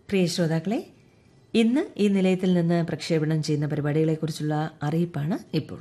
പ്രിയ ശ്രോതാക്കളെ ഇന്ന് ഈ നിലയത്തിൽ നിന്ന് പ്രക്ഷേപണം ചെയ്യുന്ന പരിപാടികളെക്കുറിച്ചുള്ള അറിയിപ്പാണ് ഇപ്പോൾ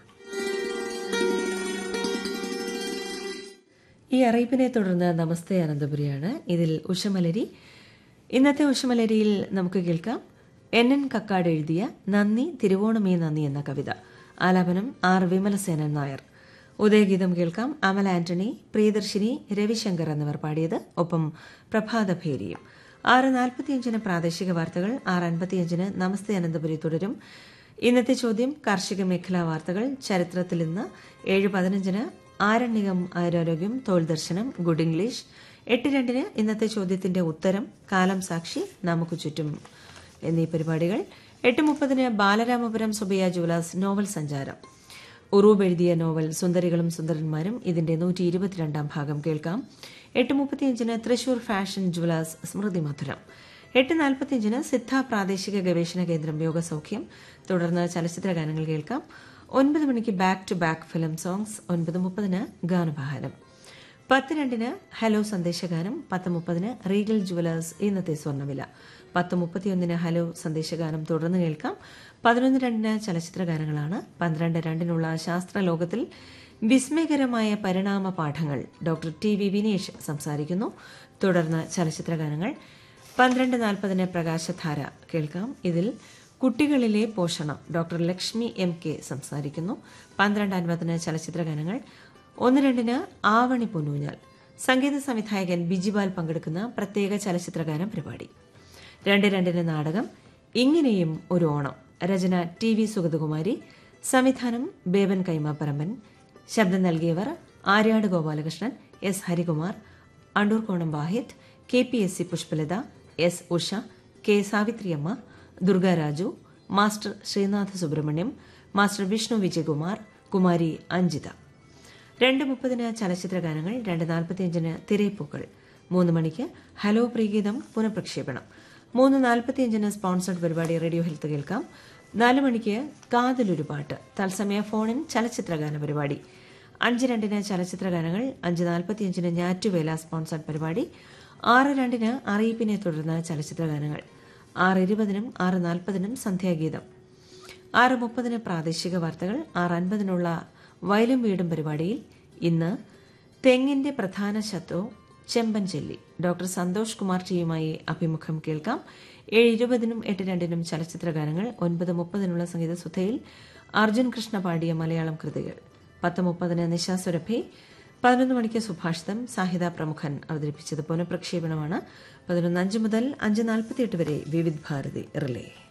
ഈ അറിയിപ്പിനെ തുടർന്ന് നമസ്തേ അനന്തപുരിയാണ് ഇതിൽ ഉഷമലരി ഇന്നത്തെ ഉഷമലരിയിൽ നമുക്ക് കേൾക്കാം എൻ എൻ കക്കാട് എഴുതിയ നന്ദി തിരുവോണമേ നന്ദി എന്ന കവിത ആലാപനം ആർ വിമലസേനൻ നായർ ഉദയഗീതം കേൾക്കാം അമൽ ആന്റണി പ്രിയദർശിനി രവിശങ്കർ എന്നിവർ പാടിയത് ഒപ്പം പ്രഭാതഭേരിയും ആറ് നാൽപ്പത്തിയഞ്ചിന് പ്രാദേശിക വാർത്തകൾ ആറ് അൻപത്തിയഞ്ചിന് നമസ്തേ അനന്തപുരി തുടരും ഇന്നത്തെ ചോദ്യം കാർഷിക മേഖലാ വാർത്തകൾ ചരിത്രത്തിൽ ഇന്ന് ഏഴ് പതിനഞ്ചിന് ആരണ്യകം ആരോഗ്യം തൊഴിൽ ദർശനം ഗുഡ് ഇംഗ്ലീഷ് എട്ട് രണ്ടിന് ഇന്നത്തെ ചോദ്യത്തിന്റെ ഉത്തരം കാലം സാക്ഷി നമുക്ക് ചുറ്റും എന്നീ പരിപാടികൾ എട്ട് മുപ്പതിന് ബാലരാമപുരം സുബിയ ജുവലാസ് നോവൽ സഞ്ചാരം ഉറൂബ് എഴുതിയ നോവൽ സുന്ദരികളും സുന്ദരന്മാരും ഇതിന്റെ നൂറ്റി ഇരുപത്തിരണ്ടാം ഭാഗം കേൾക്കാം എട്ട് മുപ്പത്തിയഞ്ചിന് തൃശൂർ ഫാഷൻ ജുവലാസ് സ്മൃതി മധുരം എട്ട് നാൽപ്പത്തിയഞ്ചിന് സിദ്ധ പ്രാദേശിക ഗവേഷണ കേന്ദ്രം യോഗസൌഖ്യം തുടർന്ന് ചലച്ചിത്ര ഗാനങ്ങൾ കേൾക്കാം ഒൻപത് മണിക്ക് back to back film songs ഒൻപത് മുപ്പതിന് ഗാനഭാരം പത്ത് രണ്ടിന് ഹലോ സന്ദേശഗാനം പത്ത് മുപ്പതിന് റീഗൽ ജുവലേഴ്സ് ഇന്നത്തെ സ്വർണ്ണവില പത്ത് മുപ്പത്തിയൊന്നിന് ഹലോ സന്ദേശഗാനം തുടർന്ന് കേൾക്കാം പതിനൊന്ന് രണ്ടിന് ചലച്ചിത്ര ഗാനങ്ങളാണ് പന്ത്രണ്ട് രണ്ടിനുള്ള ശാസ്ത്രലോകത്തിൽ വിസ്മയകരമായ പരിണാമ പാഠങ്ങൾ ഡോക്ടർ ടി വി വിനേഷ് സംസാരിക്കുന്നു തുടർന്ന് ചലച്ചിത്ര ഗാനങ്ങൾ പന്ത്രണ്ട് നാൽപ്പതിന് പ്രകാശധാര കേൾക്കാം ഇതിൽ കുട്ടികളിലെ പോഷണം ഡോക്ടർ ലക്ഷ്മി എം കെ സംസാരിക്കുന്നു പന്ത്രണ്ട് അൻപതിന് ചലച്ചിത്ര ഗാനങ്ങൾ ഒന്ന് രണ്ടിന് ആവണി പൊന്നൂഞ്ഞാൽ സംഗീത സംവിധായകൻ ബിജിപാൽ പങ്കെടുക്കുന്ന പ്രത്യേക ചലച്ചിത്രഗാന പരിപാടി രണ്ട് രണ്ടിന് നാടകം ഇങ്ങനെയും ഒരു ഓണം രചന ടി വി സുഗതകുമാരി സംവിധാനം ബേബൻ കൈമാപ്പറമ്പൻ ശബ്ദം നൽകിയവർ Aryad Gopalakrishnan S Harikumar Andoorkonam Vahid K P S C Pushpalatha S Usha K Savithriyamma Durgaraju master Srinatha Subrahmanyam master Vishnu Vijayakumar Kumari Anjitha രണ്ട് മുപ്പതിന് ചലച്ചിത്ര ഗാനങ്ങൾ രണ്ട് നാൽപ്പത്തിയഞ്ചിന് തിരയിപ്പൂക്കൾ മൂന്ന് മണിക്ക് ഹലോ പ്രീഗീതം പുനഃപ്രക്ഷേപണം മൂന്ന് നാൽപ്പത്തിയഞ്ചിന് സ്പോൺസർഡ് പരിപാടി റേഡിയോ ഹെൽത്ത് കേൾക്കാം നാല് മണിക്ക് കാതിലൊരു പാട്ട് തത്സമയ ഫോണിൻ ചലച്ചിത്ര ഗാന പരിപാടി അഞ്ച് രണ്ടിന് ചലച്ചിത്ര ഗാനങ്ങൾ അഞ്ച് നാൽപ്പത്തിയഞ്ചിന് ഞാറ്റുവേല സ്പോൺസർഡ് പരിപാടി ആറ് രണ്ടിന് അറിയിപ്പിനെ തുടർന്ന് ചലച്ചിത്ര ഗാനങ്ങൾ ആറ് ഇരുപതിനും ആറ് നാൽപ്പതിനും സന്ധ്യാഗീതം ആറ് മുപ്പതിന് പ്രാദേശിക വാർത്തകൾ ആറ് അൻപതിനുള്ള വയലും വീടും പരിപാടിയിൽ ഇന്ന് തെങ്ങിന്റെ പ്രധാന ശത്രു ചെമ്പൻ ചെല്ലി ഡോക്ടർ സന്തോഷ് കുമാർ ടിയുമായി അഭിമുഖം കേൾക്കാം ഏഴ് ഇരുപതിനും എട്ട് രണ്ടിനും ചലച്ചിത്ര ഗാനങ്ങൾ ഒൻപത് മുപ്പതിനുള്ള സംഗീത സുധയിൽ അർജുൻ കൃഷ്ണ പാടിയ മലയാളം കൃതികൾ പത്ത് മുപ്പതിന് നിശാസുരഭി പതിനൊന്ന് മണിക്ക് സുഭാഷിതം സാഹിത പ്രമുഖൻ അവതരിപ്പിച്ചത് പുനഃപ്രക്ഷേപണമാണ് പതിനൊന്ന് അഞ്ച് മുതൽ അഞ്ച് നാൽപ്പത്തിയെട്ട് വരെ വിവിധ് ഭാരതി റിലേ